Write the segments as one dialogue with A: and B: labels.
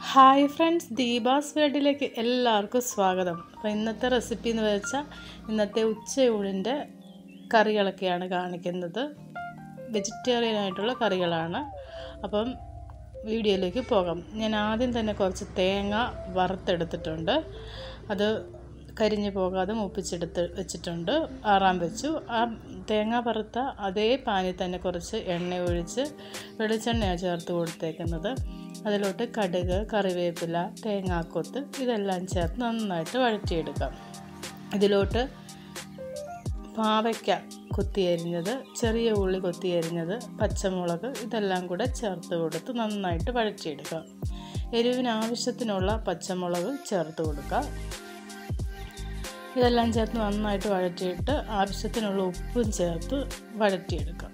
A: hi friends Deepa's വേൾഡിലേക്ക് എല്ലാവർക്കും സ്വാഗതം അപ്പോൾ ഇന്നത്തെ റെസിപ്പി എന്ന് വെച്ചാൽ ഇന്നത്തെ ഉച്ചയൂണിൻ്റെ കറികളൊക്കെയാണ് കാണിക്കുന്നത് വെജിറ്റേറിയൻ ആയിട്ടുള്ള കറികളാണ് അപ്പം വീഡിയോയിലേക്ക് പോകാം ഞാൻ ആദ്യം തന്നെ കുറച്ച് തേങ്ങ വറുത്തെടുത്തിട്ടുണ്ട് അത് കരിഞ്ഞു പോകാതെ മൂപ്പിച്ചെടുത്ത് വെച്ചിട്ടുണ്ട് ആറാൻ വെച്ചു ആ തേങ്ങ വറുത്ത അതേ പാനിൽ തന്നെ കുറച്ച് എണ്ണ ഒഴിച്ച് വെളിച്ചെണ്ണയാണ് ചേർത്ത് കൊടുത്തേക്കുന്നത് അതിലോട്ട് കടുക് കറിവേപ്പില തേങ്ങാക്കൊത്ത് ഇതെല്ലാം ചേർത്ത് നന്നായിട്ട് വഴറ്റിയെടുക്കാം ഇതിലോട്ട് പാവയ്ക്ക കൊത്തിയരിഞ്ഞത് ചെറിയ ഉള്ളി കൊത്തിയരിഞ്ഞത് പച്ചമുളക് ഇതെല്ലാം കൂടെ ചേർത്ത് കൊടുത്ത് നന്നായിട്ട് വഴറ്റിയെടുക്കാം എരിവിന് ആവശ്യത്തിനുള്ള പച്ചമുളക് ചേർത്ത് കൊടുക്കാം ഇതെല്ലാം ചേർത്ത് നന്നായിട്ട് വഴറ്റിയിട്ട് ആവശ്യത്തിനുള്ള ഉപ്പും ചേർത്ത് വഴറ്റിയെടുക്കാം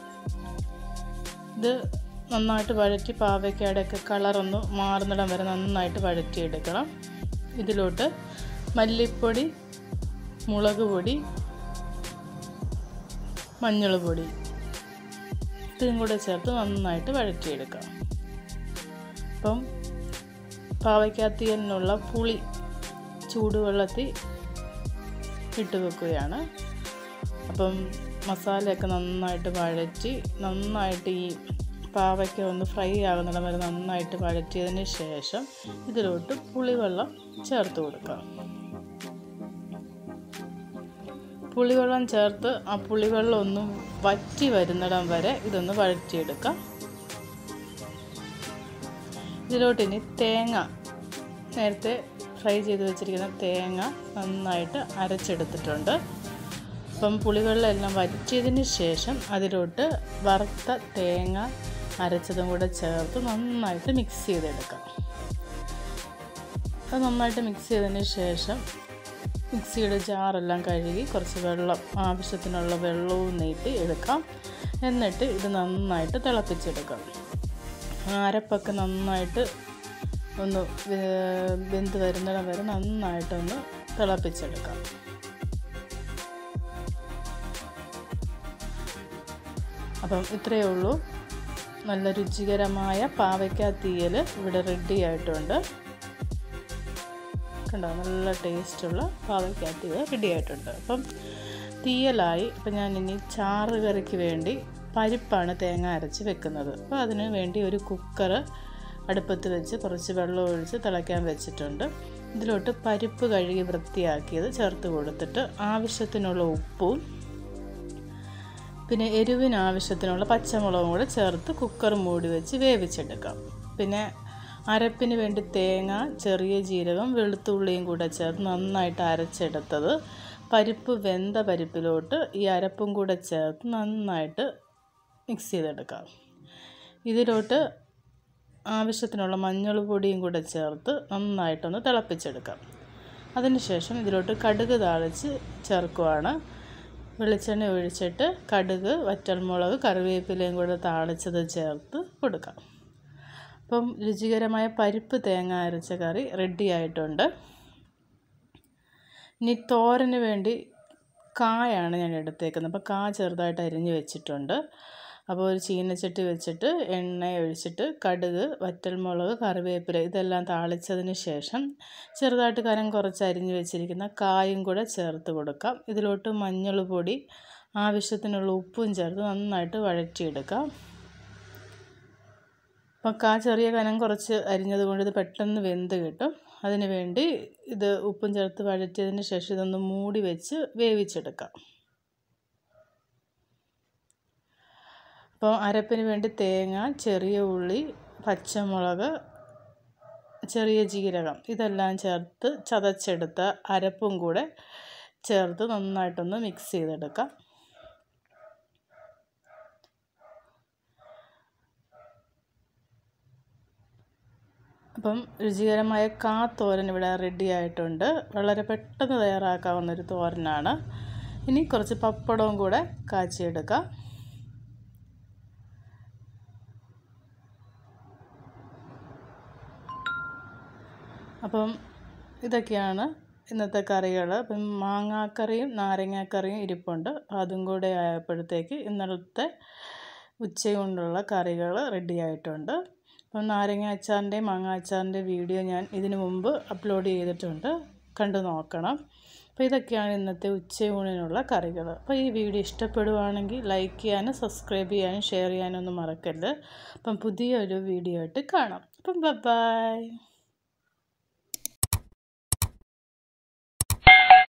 A: ഇത് നന്നായിട്ട് വഴറ്റി പാവയ്ക്കയുടെയൊക്കെ കളറൊന്ന് മാറുന്നിടം വരെ നന്നായിട്ട് വഴറ്റിയെടുക്കണം ഇതിലോട്ട് മല്ലിപ്പൊടി മുളക് പൊടി മഞ്ഞൾ പൊടി ഇതും കൂടെ ചേർത്ത് നന്നായിട്ട് വഴറ്റിയെടുക്കാം അപ്പം പാവയ്ക്കകത്തിനുള്ള പുളി ചൂടുവെള്ളത്തിൽ ഇട്ട് വെക്കുകയാണ് അപ്പം മസാലയൊക്കെ നന്നായിട്ട് വഴറ്റി നന്നായിട്ട് ഈ പാവയ്ക്ക ഒന്ന് ഫ്രൈ ആകുന്നിടം വരെ നന്നായിട്ട് വഴറ്റിയതിന് ശേഷം ഇതിലോട്ട് പുളിവെള്ളം ചേർത്ത് കൊടുക്കാം പുളിവെള്ളം ചേർത്ത് ആ പുളിവെള്ളം ഒന്ന് വറ്റി വരുന്നിടം വരെ ഇതൊന്ന് വഴറ്റിയെടുക്കാം ഇതിലോട്ടിനി തേങ്ങ നേരത്തെ ഫ്രൈ ചെയ്ത് വെച്ചിരിക്കുന്ന തേങ്ങ നന്നായിട്ട് അരച്ചെടുത്തിട്ടുണ്ട് അപ്പം പുളിവെള്ളം എല്ലാം വറ്റിയതിന് ശേഷം അതിലോട്ട് വറുത്ത തേങ്ങ അരച്ചതും കൂടെ ചേർത്ത് നന്നായിട്ട് മിക്സ് ചെയ്തെടുക്കാം അത് നന്നായിട്ട് മിക്സ് ചെയ്തതിന് ശേഷം മിക്സിയുടെ ജാറെല്ലാം കഴുകി കുറച്ച് വെള്ളം ആവശ്യത്തിനുള്ള വെള്ളവും നീട്ടി എടുക്കാം എന്നിട്ട് ഇത് നന്നായിട്ട് തിളപ്പിച്ചെടുക്കാം അരപ്പൊക്കെ നന്നായിട്ട് ഒന്ന് വെന്ത് വരുന്നിടം വരെ നന്നായിട്ടൊന്ന് തിളപ്പിച്ചെടുക്കാം അപ്പം ഇത്രയേ ഉള്ളൂ നല്ല രുചികരമായ പാവയ്ക്ക തീയൽ ഇവിടെ റെഡി ആയിട്ടുണ്ട് കണ്ടോ നല്ല ടേസ്റ്റുള്ള പാവയ്ക്ക തീയൽ റെഡി ആയിട്ടുണ്ട് അപ്പം തീയലായി അപ്പം ഞാൻ ഇനി ചാറ് കറിക്ക് വേണ്ടി പരിപ്പാണ് തേങ്ങ അരച്ച് വെക്കുന്നത് അപ്പോൾ അതിന് വേണ്ടി ഒരു കുക്കർ അടുപ്പത്ത് വെച്ച് കുറച്ച് വെള്ളം ഒഴിച്ച് തിളയ്ക്കാൻ വെച്ചിട്ടുണ്ട് ഇതിലോട്ട് പരിപ്പ് കഴുകി വൃത്തിയാക്കിയത് ചേർത്ത് കൊടുത്തിട്ട് ആവശ്യത്തിനുള്ള ഉപ്പും പിന്നെ എരിവിന് ആവശ്യത്തിനുള്ള പച്ചമുളകും കൂടെ ചേർത്ത് കുക്കർ മൂടി വെച്ച് വേവിച്ചെടുക്കാം പിന്നെ അരപ്പിന് വേണ്ടി തേങ്ങ ചെറിയ ജീരകം വെളുത്തുള്ളിയും കൂടെ ചേർത്ത് നന്നായിട്ട് അരച്ചെടുത്തത് പരിപ്പ് വെന്ത പരിപ്പിലോട്ട് ഈ അരപ്പും കൂടെ ചേർത്ത് നന്നായിട്ട് മിക്സ് ചെയ്തെടുക്കാം ഇതിലോട്ട് ആവശ്യത്തിനുള്ള മഞ്ഞൾ പൊടിയും കൂടെ ചേർത്ത് നന്നായിട്ടൊന്ന് തിളപ്പിച്ചെടുക്കാം അതിനുശേഷം ഇതിലോട്ട് കടുക് താളിച്ച് ചേർക്കുവാണ് വെളിച്ചെണ്ണ ഒഴിച്ചിട്ട് കടുക് വറ്റൽമുളക് കറിവേപ്പിലയും കൂടെ താളിച്ചത് ചേർത്ത് കൊടുക്കാം അപ്പം രുചികരമായ പരിപ്പ് തേങ്ങ അരച്ച കറി റെഡി ആയിട്ടുണ്ട് ഇനി തോരന് വേണ്ടി കായാണ് ഞാൻ എടുത്തേക്കുന്നത് അപ്പോൾ കാ ചെറുതായിട്ട് അരിഞ്ഞ് വെച്ചിട്ടുണ്ട് അപ്പോൾ ഒരു ചീനച്ചട്ടി വെച്ചിട്ട് എണ്ണ ഒഴിച്ചിട്ട് കടുക് വറ്റൽമുളക് കറിവേപ്പില ഇതെല്ലാം താളിച്ചതിന് ശേഷം ചെറുതായിട്ട് കനം കുറച്ച് അരിഞ്ഞ് വെച്ചിരിക്കുന്ന കായും കൂടെ ചേർത്ത് കൊടുക്കാം ഇതിലോട്ട് മഞ്ഞൾ പൊടി ആവശ്യത്തിനുള്ള ഉപ്പും ചേർത്ത് നന്നായിട്ട് വഴറ്റിയെടുക്കാം അപ്പം കാ ചെറിയ കനം കുറച്ച് അരിഞ്ഞത് കൊണ്ട് ഇത് പെട്ടെന്ന് വെന്ത് കിട്ടും അതിന് വേണ്ടി ഇത് ഉപ്പും ചേർത്ത് വഴറ്റിയതിന് ശേഷം ഇതൊന്ന് മൂടി വെച്ച് വേവിച്ചെടുക്കാം അപ്പോൾ അരപ്പിന് വേണ്ടി തേങ്ങ ചെറിയ ഉള്ളി പച്ചമുളക് ചെറിയ ജീരകം ഇതെല്ലാം ചേർത്ത് ചതച്ചെടുത്ത അരപ്പും കൂടെ ചേർത്ത് നന്നായിട്ടൊന്ന് മിക്സ് ചെയ്തെടുക്കാം അപ്പം രുചികരമായ കാ തോരൻ ഇവിടെ റെഡി ആയിട്ടുണ്ട് വളരെ പെട്ടെന്ന് തയ്യാറാക്കാവുന്ന ഒരു തോരനാണ് ഇനി കുറച്ച് പപ്പടവും കൂടെ കാച്ചിയെടുക്കാം അപ്പം ഇതൊക്കെയാണ് ഇന്നത്തെ കറികൾ അപ്പം മാങ്ങാക്കറിയും നാരങ്ങാക്കറിയും ഇരിപ്പുണ്ട് അതും കൂടെ ആയപ്പോഴത്തേക്ക് ഇന്നലത്തെ ഉച്ചകൊണ്ടുള്ള കറികൾ റെഡി ആയിട്ടുണ്ട് അപ്പം നാരങ്ങ അച്ചാറിൻ്റെയും മാങ്ങ അച്ചാറിൻ്റെയും വീഡിയോ ഞാൻ ഇതിനു മുമ്പ് അപ്ലോഡ് ചെയ്തിട്ടുണ്ട് കണ്ടു നോക്കണം അപ്പോൾ ഇതൊക്കെയാണ് ഇന്നത്തെ ഉച്ചയൂണിനുള്ള കറികൾ അപ്പോൾ ഈ വീഡിയോ ഇഷ്ടപ്പെടുവാണെങ്കിൽ ലൈക്ക് ചെയ്യാനും സബ്സ്ക്രൈബ് ചെയ്യാനും ഷെയർ ചെയ്യാനും ഒന്നും മറക്കരുത് അപ്പം പുതിയൊരു വീഡിയോ ആയിട്ട് കാണാം അപ്പം ബൈ